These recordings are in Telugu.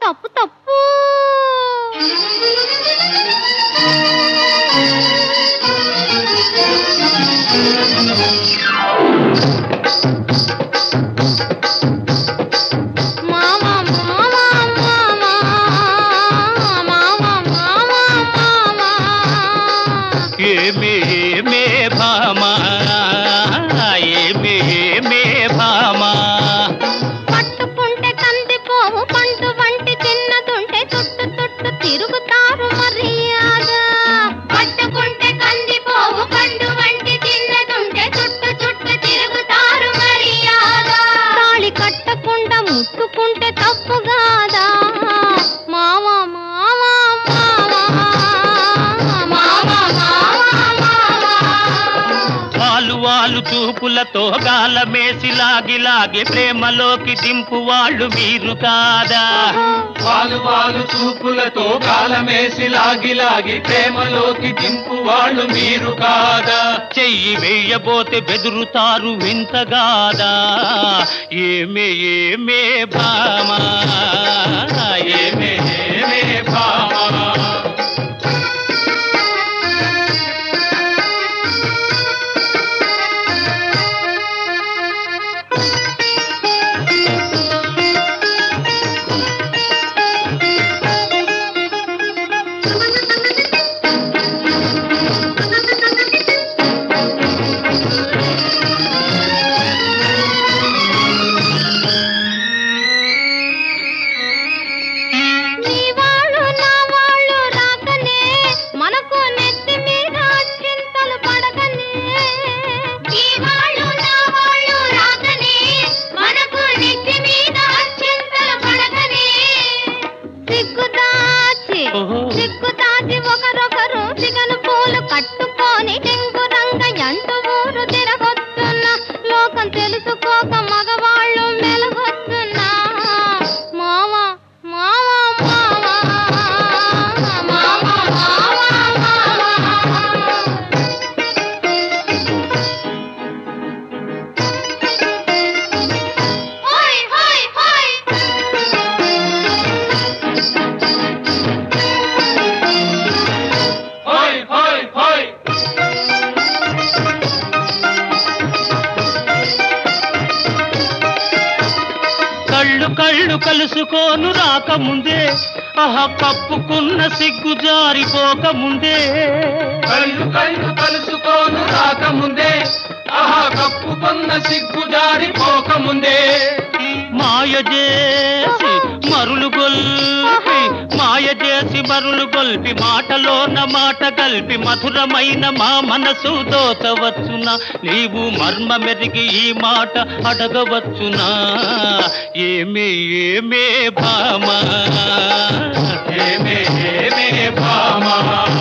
తప్పు తప్పు మావా మావా మావా మావా మావా మావా ఏమే ఏమే భామా ఏమే ఏమే భామా పట్టుకుంటే కందిపోవు పండు వంటి చిన్నదుంటే చుట్టు చుట్టు తిరుగుతారు మర్యాద పట్టుకుంటే కందిపోవు పండు వంటి చిన్నదుంటే చుట్టు చుట్టు తిరుగుతారు మర్యాద తాళి కట్టకుండా ముట్టుకుంటే తప్పు కాదా మావా మావా మావా మావా మావా వాలు వాలు చూపులతో గాలమేసి లాగి లాగి ప్రేమలోకి దింపు వాళ్ళు మీరు కాదా వాలు వాలు చూపులతో కాలమేసి లాగి లాగి ప్రేమలోకి దింపు వాళ్ళు మీరు కాదా చెయ్యి వేయబోతే బెదురుతారు వింతగాదా ఏమే ఏమే భామా ఏమే ఏమే భామా నీ వాళ్ళు నా వాళ్ళు రాకనే మనకు నెత్తి మీద చింతలు పడకనే నీ వాళ్ళు నా వాళ్ళు రాకనే మనకు నెత్తి మీద చింతలు పడకనే సిగ్గుదాచి ఓహో. సిగ్గుదాచి ఒకరొకరు సిగను పూలు కట్టుకొని టెంగు రంగ ఎంటు ఊరు తిరగొస్తున్నా లోకం తెలుసుకోక మగవాళ్ళు మెలగొస్తున్నా మావా మావా మావా మావా మావా హోయ్ హోయ్ హోయ్ హోయ్ హోయ్ హోయ్ కళ్ళు కళ్ళు కలుసుకోను రాకముందే ఆహ కప్పుకున్న సిగ్గు జారిపోకముందే కళ్ళు కళ్ళు కలుసుకోను రాకముందే ఆహా కప్పుకున్న సిగ్గు జారిపోకముందే మాయ చేసి మరులు గొల్పి మాయ చేసి మరులు గొల్పి మాటలోన మాట కలిపి మధురమైన మా మనసు దోచవచ్చునా నీవు మర్మ మెరిగి ఈ మాట అడగవచ్చునా ఏమే ఏమే భామా ఏమే ఏమే భామా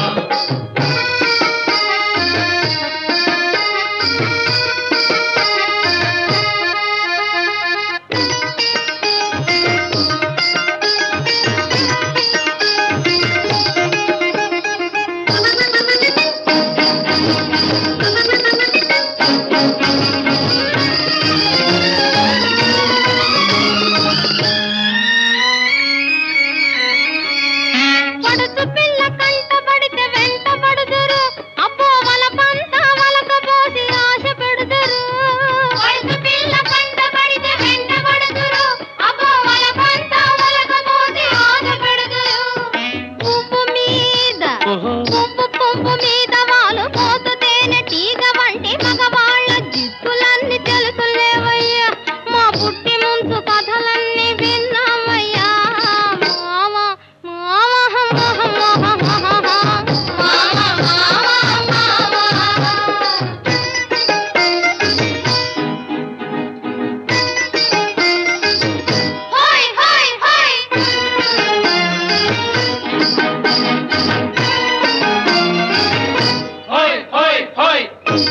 పడుచు పిల్ల కంటబడితే వెంటబడుదురు అబ్బో వల పంత వలకపోసి ఆశ పెడుదురు పడుచు పిల్ల కంటబడితే వెంటబడుదురు అబ్బో వల పంత వలకపోసి ఆశ పెడుదురు పువ్వు మీద ఓహో పువ్వు పువ్వు మీద వాలు పోతు తేనె తీగ వంటి మగవాళ్ళ జిత్తులన్నీ తెలుసులేవయ్యా మా పుట్టి ముందు కథలన్నీ విన్నామయ్యా మావా మావా హోయ్ హోయ్ హోయ్ హోయ్ హోయ్ హోయ్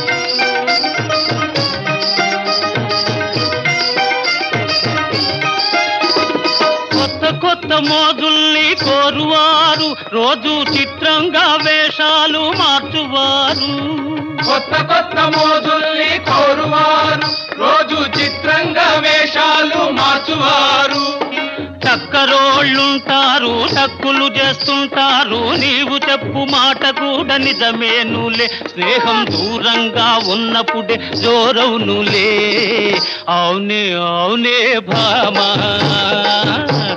కొత్త కొత్త మోజుల్ని కోరువారు రోజు చిత్రంగా వేషాలు మార్చువారు కొత్త కొత్త మోజుల్ని కోరువారు రోజు చిత్రంగా వేషాలు మార్చువారు చక్కరోళ్ళుంటారు టక్కులు చేస్తుంటారు నీవు చెప్పు మాట కూడా నిజమేనులే స్నేహం దూరంగా ఉన్నప్పుడే జోరవునులే అవునే అవునే భామా